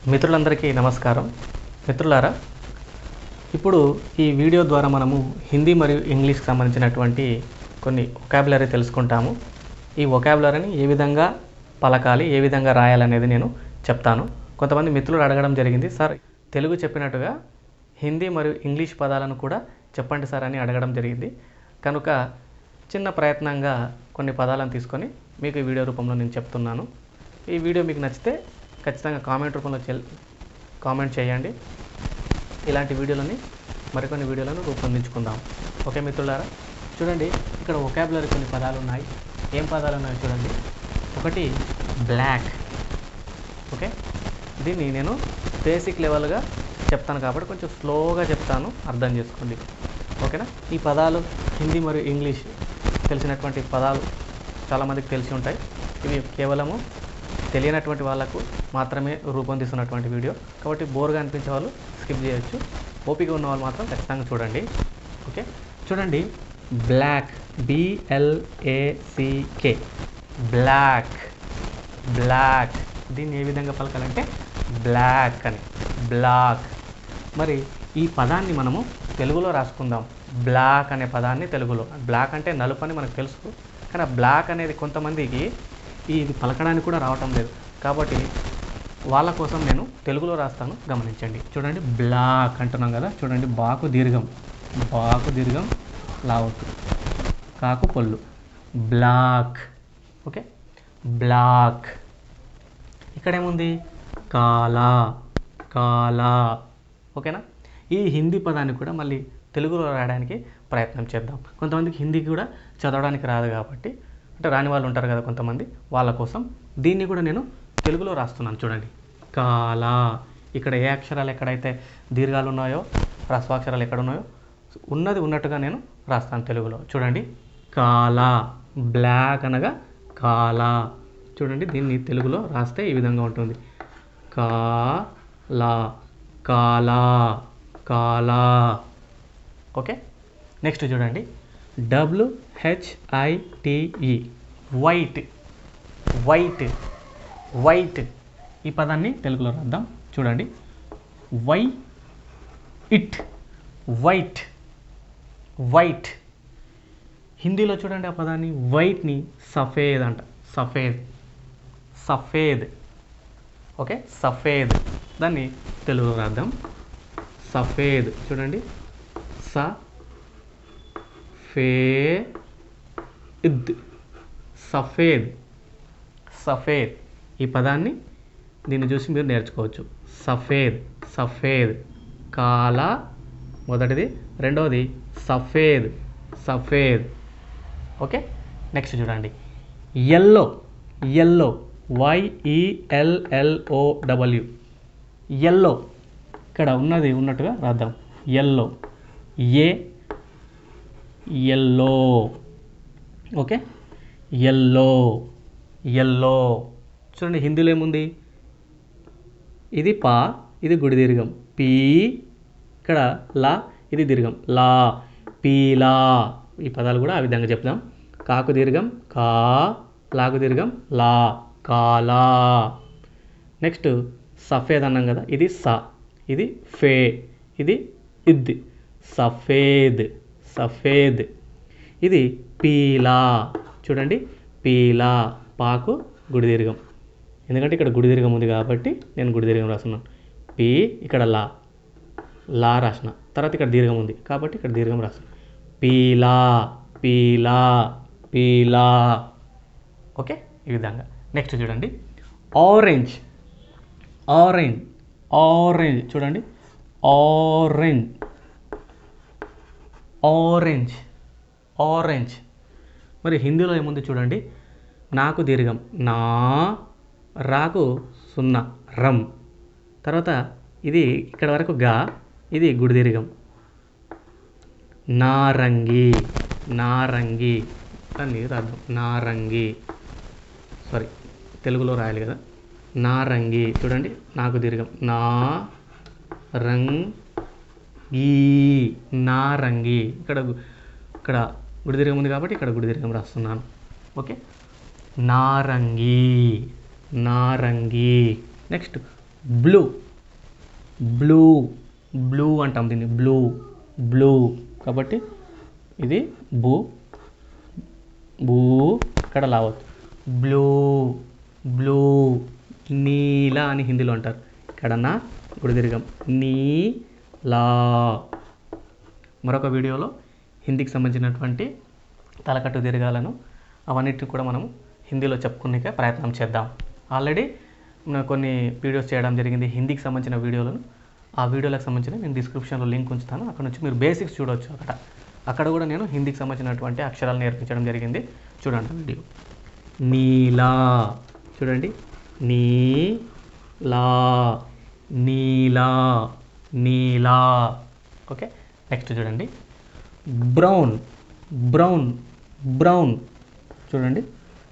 మిత్రులందరికీ నమస్కారం మిత్రులారా ఇప్పుడు ఈ వీడియో ద్వారా మనము హిందీ మరియు ఇంగ్లీష్కి సంబంధించినటువంటి కొన్ని ఒకాబులరీ తెలుసుకుంటాము ఈ ఒకాబులరీని ఏ విధంగా పలకాలి ఏ విధంగా రాయాలనేది నేను చెప్తాను కొంతమంది మిత్రులు అడగడం జరిగింది సార్ తెలుగు చెప్పినట్టుగా హిందీ మరియు ఇంగ్లీష్ పదాలను కూడా చెప్పండి సార్ అని అడగడం జరిగింది కనుక చిన్న ప్రయత్నంగా కొన్ని పదాలను తీసుకొని మీకు ఈ వీడియో రూపంలో నేను చెప్తున్నాను ఈ వీడియో మీకు నచ్చితే ఖచ్చితంగా కామెంట్ రూపంలో చెల్ కామెంట్ చేయండి ఇలాంటి వీడియోలని మరికొన్ని వీడియోలను రూపొందించుకుందాం ఓకే మిత్రులారా చూడండి ఇక్కడ ఒకాబులరీ కొన్ని పదాలు ఉన్నాయి ఏం పదాలు ఉన్నాయో చూడండి ఒకటి బ్లాక్ ఓకే దీన్ని నేను బేసిక్ లెవెల్గా చెప్తాను కాబట్టి కొంచెం స్లోగా చెప్తాను అర్థం చేసుకోండి ఓకేనా ఈ పదాలు హిందీ మరియు ఇంగ్లీష్ తెలిసినటువంటి పదాలు చాలామందికి తెలిసి ఉంటాయి ఇవి కేవలము తెలియనటువంటి వాళ్ళకు మాత్రమే రూపొందిస్తున్నటువంటి వీడియో కాబట్టి బోర్గా అనిపించే వాళ్ళు స్కిప్ చేయొచ్చు ఓపిక ఉన్న వాళ్ళు మాత్రం ఖచ్చితంగా చూడండి ఓకే చూడండి బ్లాక్ బిఎల్ఏసికే బ్లాక్ బ్లాక్ దీన్ని ఏ విధంగా పలకాలంటే బ్లాక్ అని బ్లాక్ మరి ఈ పదాన్ని మనము తెలుగులో రాసుకుందాం బ్లాక్ అనే పదాన్ని తెలుగులో బ్లాక్ అంటే నలుపు అని మనకు తెలుసు కానీ ఆ బ్లాక్ అనేది కొంతమందికి ఇది పలకడానికి కూడా రావటం లేదు కాబట్టి వాళ్ళ కోసం నేను తెలుగులో రాస్తాను గమనించండి చూడండి బ్లాక్ అంటున్నాం కదా చూడండి బాకు దీర్ఘం బాకు దీర్ఘం లావుతు కాకు పొల్లు బ్లాక్ ఓకే బ్లాక్ ఇక్కడ ఏముంది కాలా కాలా ఓకేనా ఈ హిందీ పదాన్ని కూడా మళ్ళీ తెలుగులో రాయడానికి ప్రయత్నం చేద్దాం కొంతమందికి హిందీ కూడా చదవడానికి రాదు కాబట్టి అంటే రాని వాళ్ళు ఉంటారు కదా కొంతమంది వాళ్ళ కోసం దీన్ని కూడా నేను తెలుగులో రాస్తున్నాను చూడండి కాలా ఇక్కడ ఏ అక్షరాలు ఎక్కడైతే దీర్ఘాలు ఉన్నాయో హ్రస్వాక్షరాలు ఎక్కడ ఉన్నాయో ఉన్నది ఉన్నట్టుగా నేను రాస్తాను తెలుగులో చూడండి కాలా బ్లాక్ అనగా కాలా చూడండి దీన్ని తెలుగులో రాస్తే ఈ విధంగా ఉంటుంది కాలా కాలా కాలా ఓకే నెక్స్ట్ చూడండి డబ్ల్యూహెచ్ఐటిఈ వైట్ వైట్ వైట్ ఈ పదాన్ని తెలుగులో రాద్దాం చూడండి వై ఇట్ వైట్ వైట్ హిందీలో చూడండి ఆ పదాన్ని వైట్ని సఫేద్ అంట సఫేద్ సఫేద్ ఓకే సఫేద్ దాన్ని తెలుగులో రాద్దాం సఫేద్ చూడండి స ఫే ఇద్ సఫేద్ సఫేద్ ఈ పదాన్ని దీన్ని చూసి మీరు నేర్చుకోవచ్చు సఫేద్ సఫేద్ కాలా మొదటిది రెండవది సఫేద్ సఫేద్ ఓకే నెక్స్ట్ చూడండి yellow yellow Y E L L O W yellow ఇక్కడ ఉన్నది ఉన్నట్టుగా రాద్దాం ఎల్లో ఏ ఎల్లో ఓకే ఎల్లో ఎల్లో చూడండి హిందీలో ఏముంది ఇది పా ఇది గుడి దీర్ఘం పీ ఇక్కడ లా ఇది దీర్ఘం లా పీలా ఈ పదాలు కూడా ఆ విధంగా చెప్దాం కాకు దీర్ఘం కా లాకు దీర్ఘం లా కాలా నెక్స్ట్ సఫేద్ అన్నాం కదా ఇది స ఇది ఫే ఇది ఇద్ సఫేద్ సఫేద్ ఇది పీలా చూడండి పీలా పాకు గుడి దీర్ఘం ఎందుకంటే ఇక్కడ గుడి దీర్ఘం ఉంది కాబట్టి నేను గుడి దీర్ఘం రాస్తున్నాను పీ ఇక్కడ లా లా రాసిన తర్వాత ఇక్కడ దీర్ఘం ఉంది కాబట్టి ఇక్కడ దీర్ఘం రాసిన పీలా పీలా పీలా ఓకే ఈ విధంగా నెక్స్ట్ చూడండి ఆరెంజ్ ఆరెంజ్ ఆరెంజ్ చూడండి ఆరెంజ్ ఆరెంజ్ ఆరెంజ్ మరి హిందీలో ఏముంది చూడండి నాకు దీర్ఘం నా రాకు సున్నా రమ్ తర్వాత ఇది ఇక్కడ వరకు గా ఇది గుడి దీర్ఘం నారంగి నారంగి దాన్ని రాద్దాం నారంగి సారీ తెలుగులో రాయాలి కదా నారంగి చూడండి నాకు దీర్ఘం నా రంగి నారంగి ఇక్కడ ఇక్కడ గుడి దీర్ఘం ఉంది కాబట్టి ఇక్కడ గుడి దీర్ఘం రాస్తున్నాను ఓకే నారంగి నారంగి నెక్స్ట్ బ్లూ బ్లూ బ్లూ అంటాం దీన్ని బ్లూ బ్లూ కాబట్టి ఇది బూ బూ ఇక్కడ లావద్దు బ్లూ బ్లూ నీలా అని హిందీలో అంటారు ఇక్కడ నా గుడి దీర్ఘం నీ లా మరొక వీడియోలో హిందీకి సంబంధించినటువంటి తలకట్టు దీర్ఘాలను అవన్నిటిని కూడా మనం హిందీలో చెప్పుకునే ప్రయత్నం చేద్దాం ఆల్రెడీ నేను కొన్ని వీడియోస్ చేయడం జరిగింది హిందీకి సంబంధించిన వీడియోలను ఆ వీడియోలకు సంబంధించిన నేను డిస్క్రిప్షన్లో లింక్ ఉంచుతాను అక్కడ నుంచి మీరు బేసిక్స్ చూడవచ్చు అక్కడ అక్కడ కూడా నేను హిందీకి సంబంధించినటువంటి అక్షరాలు నేర్పించడం జరిగింది చూడండి వీడియో నీలా చూడండి నీలా నీలా నీలా ఓకే నెక్స్ట్ చూడండి బ్రౌన్ బ్రౌన్ బ్రౌన్ చూడండి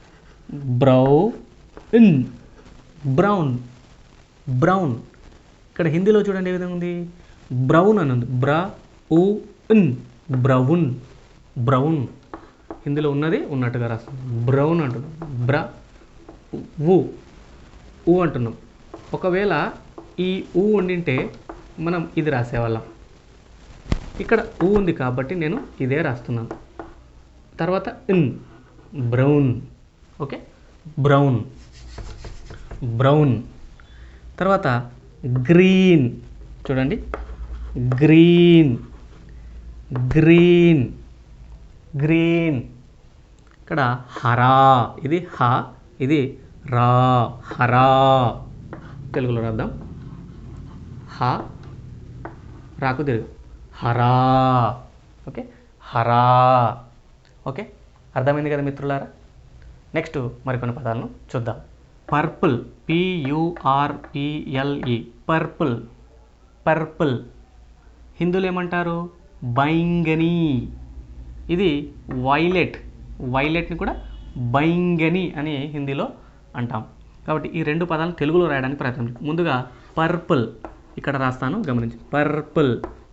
బ్రౌన్ బ్రౌన్ బ్రౌన్ ఇక్కడ హిందీలో చూడండి ఏ విధంగా ఉంది బ్రౌన్ అని ఉంది బ్రా ఊ ఇన్ బ్రౌన్ బ్రౌన్ హిందీలో ఉన్నది ఉన్నట్టుగా రాస్తుంది బ్రౌన్ అంటున్నాం బ్రా ఊ ఊ అంటున్నాం ఒకవేళ ఈ ఊ ఉండింటే మనం ఇది రాసేవాళ్ళం ఇక్కడ ఊ ఉంది కాబట్టి నేను ఇదే రాస్తున్నాను తర్వాత in brown okay brown brown తర్వాత గ్రీన్ చూడండి గ్రీన్ గ్రీన్ గ్రీన్ ఇక్కడ హరా ఇది హ ఇది రా హరా తెలుగులో రాద్దాం హ రాకు తిరుగు హరా ఓకే హరా ఓకే అర్థమైంది కదా మిత్రులారా నెక్స్ట్ మరికొన్ని పదాలను చూద్దాం పర్పుల్ పియుఆర్పిఎల్ఈ పర్పుల్ పర్పుల్ హిందువులు ఏమంటారు బైంగని ఇది వైలెట్ వైలెట్ని కూడా బైంగని అని హిందీలో అంటాం కాబట్టి ఈ రెండు పదాలను తెలుగులో రాయడానికి ప్రయత్నం చేద్దాం. ముందుగా పర్పుల్ ఇక్కడ రాస్తాను గమనించి పర్పుల్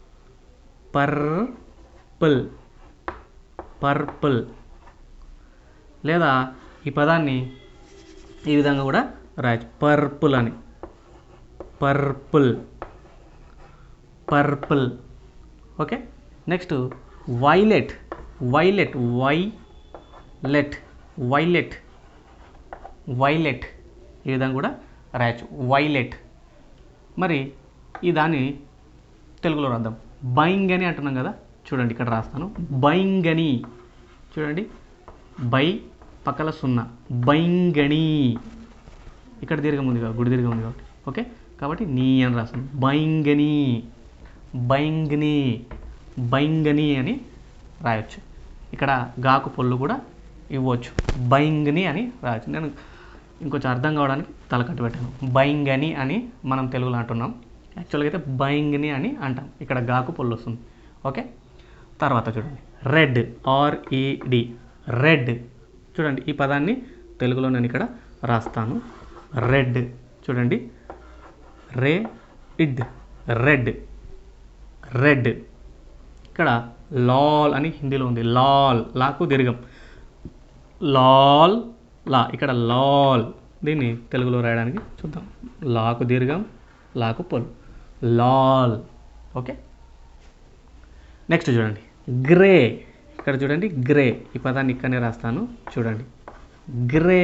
పర్పుల్ పర్పుల్ లేదా ఈ పదాన్ని ఈ విధంగా కూడా రాయచ్చు పర్పుల్ అని purple purple okay next violet violet violet violet violet ఈ విధంగా కూడా రాయచ్చు వైలెట్ మరి ఈ దాన్ని తెలుగులో రాద్దాం బైంగని అంటున్నాం కదా చూడండి ఇక్కడ రాస్తాను బైంగని చూడండి బై పక్కల సున్నా బైంగని ఇక్కడ దీర్ఘం ఉంది కాబట్టి గుడి దీర్ఘం ఉంది కాబట్టి ఓకే కాబట్టి నీ అని రాస్తాను బైంగని బైంగని బైంగని అని రాయొచ్చు ఇక్కడ గాకు పొల్లు కూడా ఇవ్వచ్చు బైంగని అని రాయొచ్చు నేను ఇంకొంచెం అర్థం కావడానికి తలకట్టు పెట్టాను బైంగని అని మనం తెలుగులో అంటున్నాం యాక్చువల్గా అయితే బైంగని అని అంటాం ఇక్కడ గాకు పొల్లు వస్తుంది ఓకే తర్వాత చూడండి రెడ్ ఆర్ఈడి రెడ్ చూడండి ఈ పదాన్ని తెలుగులో నేను ఇక్కడ రాస్తాను రెడ్ చూడండి రే ఇడ్ రెడ్ రెడ్ ఇక్కడ లాల్ అని హిందీలో ఉంది లాల్ లాకు దీర్ఘం లాల్ లా ఇక్కడ లాల్ దీన్ని తెలుగులో రాయడానికి చూద్దాం లాకు దీర్ఘం లాకు పొల్ లాల్ ఓకే నెక్స్ట్ చూడండి గ్రే ఇక్కడ చూడండి గ్రే ఈ పదాన్ని ఇక్కడనే రాస్తాను చూడండి గ్రే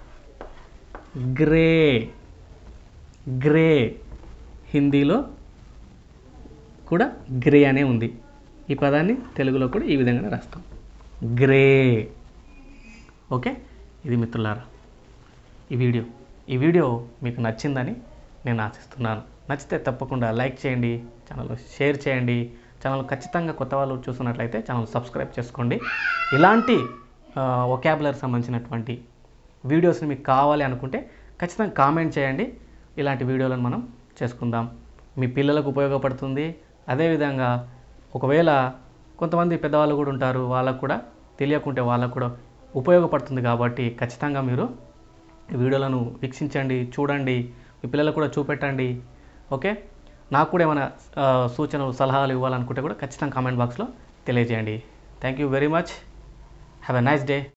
గ్రే గ్రే హిందీలో కూడా గ్రే అనే ఉంది ఈ పదాన్ని తెలుగులో కూడా ఈ విధంగానే రాస్తాం గ్రే ఓకే ఇది మిత్రులారా ఈ వీడియో ఈ వీడియో మీకు నచ్చిందని నేను ఆశిస్తున్నాను నచ్చితే తప్పకుండా లైక్ చేయండి ఛానల్ షేర్ చేయండి ఛానల్ ఖచ్చితంగా కొత్త వాళ్ళు చూస్తున్నట్లయితే ఛానల్ సబ్స్క్రైబ్ చేసుకోండి ఇలాంటి ఒకాబులర్ సంబంధించినటువంటి వీడియోస్ని మీకు కావాలి అనుకుంటే ఖచ్చితంగా కామెంట్ చేయండి ఇలాంటి వీడియోలను మనం చేసుకుందాం మీ పిల్లలకు ఉపయోగపడుతుంది అదేవిధంగా ఒకవేళ కొంతమంది పెద్దవాళ్ళు కూడా ఉంటారు వాళ్ళకు కూడా తెలియకుంటే వాళ్ళకు కూడా ఉపయోగపడుతుంది కాబట్టి ఖచ్చితంగా మీరు ఈ వీడియోలను వీక్షించండి చూడండి మీ పిల్లలకు కూడా చూపెట్టండి ఓకే నాకు కూడా ఏమైనా ఆ, సూచనలు సలహాలు ఇవ్వాలనుకుంటే కూడా ఖచ్చితంగా కామెంట్ బాక్స్లో తెలియజేయండి thank you very much have a nice day